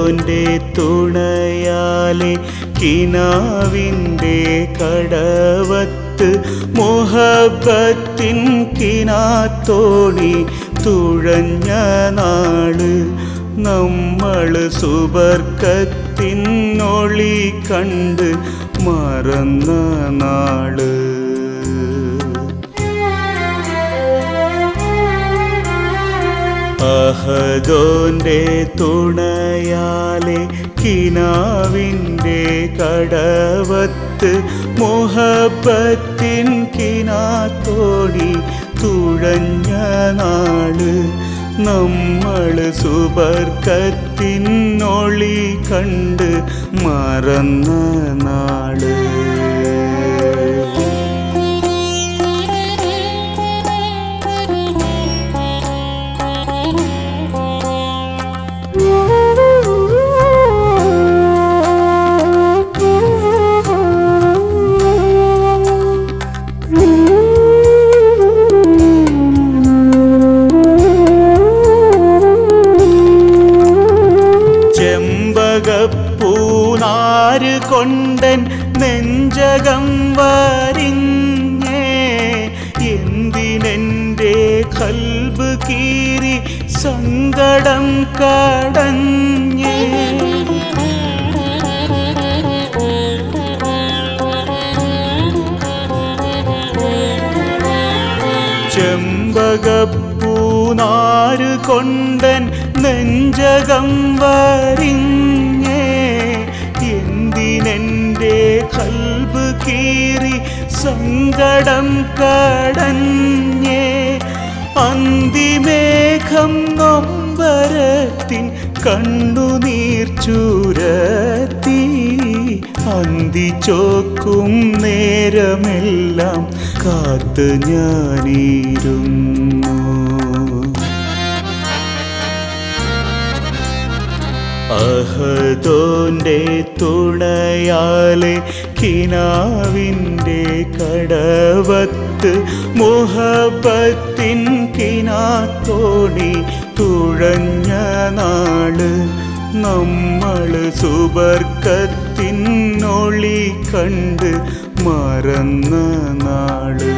അഹദോന്റെ തുണയാലെ കിനാവിൻ്റെ കടവത്ത് മുഹബത്തിൻ കിനാത്തോണി തുഴഞ്ഞ നാള് നമ്മൾ സുബർക്കത്തിനൊളി കണ്ട് മറന്ന നാള് അഹദോന്റെ തുണയാലെ കിനാവിൻ്റെ കടവത്ത് മുഹബത്തിൻ കിനാത്തോടി തുഴഞ്ഞ നാള് നമ്മൾ സുബർക്കത്തിനൊളി കണ്ട് മറന്ന നാള് ചെമ്പകപ്പൂനാര് കൊണ്ടൻ നെഞ്ചകം വരിഞ്ഞേ എന്തിനെൻ്റെ കൽബ് കീറി സങ്കടം കടഞ്ഞേ ചെമ്പകപ്പൂനാര് കൊണ്ടൻ നെഞ്ചകം വരിഞ്ഞേ എന്തിനെൻ്റെ കൽബ് കീറി സങ്കടം കടഞ്ഞേ അന്തിമേഘം നൊമ്പരത്തിൻ കണ്ണുനീർ ചൂരത്തി അന്തി ചോക്കും നേരമെല്ലാം കാത്ത് ഞാനിരുന്നു അഹദോന്റെ തുണയാലെ കിനാവിൻ്റെ കടവത്ത് മുഹബത്തിൻ കിനാത്തോണി തുഴഞ്ഞ നാള് നമ്മൾ സുബർക്കത്തിനൊളി കണ്ട് മറന്ന നാള്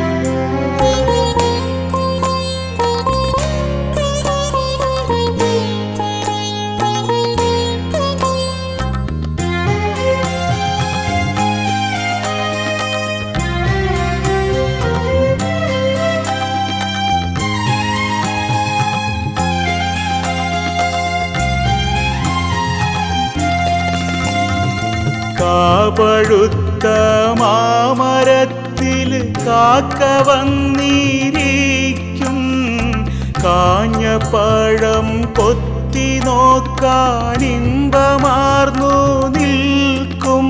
കാപഴുത്ത മാമരത്തിൽ കാക്ക വന്നിരിക്കും കാഞ്ഞ പഴം കൊത്തി നോക്കാൻ ഇമ്പമാർന്നു നിൽക്കും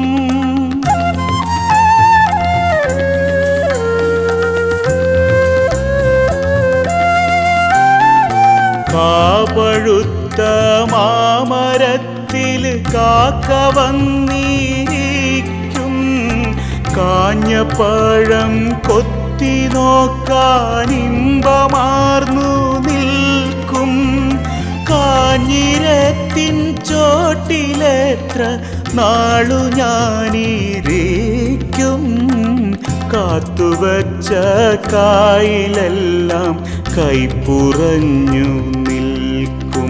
കാപഴുത്ത മാമരത്തിൽ കാക്ക വന്നിരിക്കും കാഞ്ഞ പഴം കൊത്തി നോക്കാൻ ഇമ്പമാർന്നു നിൽക്കും കാഞ്ഞിരത്തിൻ ചോട്ടിലെത്ര നാളു ഞാനിരിക്കും കാത്തുവച്ച കായിലെല്ലാം കൈപ്പുറഞ്ഞു നിൽക്കും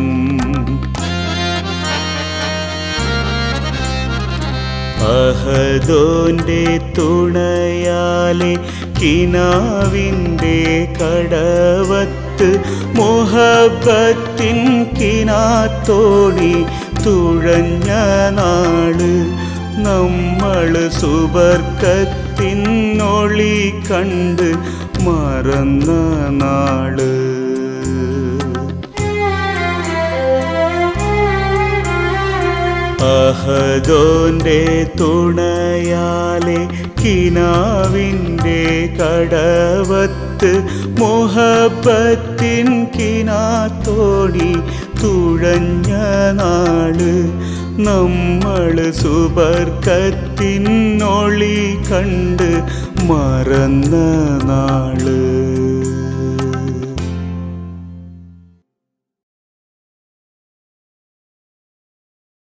അഹദോന്റെ തുണയാലെ കിനാവിൻ്റെ കടവത്ത് മുഹബത്തിൻ കിനാത്തോണി തുഴഞ്ഞ നാള് നമ്മൾ സുബർക്കത്തിനൊളി കണ്ട് മറന്ന നാള് അഹദോന്റെ തുണയാലെ കിനാവിൻ്റെ കടവത്ത് മുഹബത്തിൻ കിനാത്തോടി തുഴഞ്ഞ നാള് നമ്മൾ സുബർക്കത്തിനൊളി കണ്ട് മറന്ന നാള്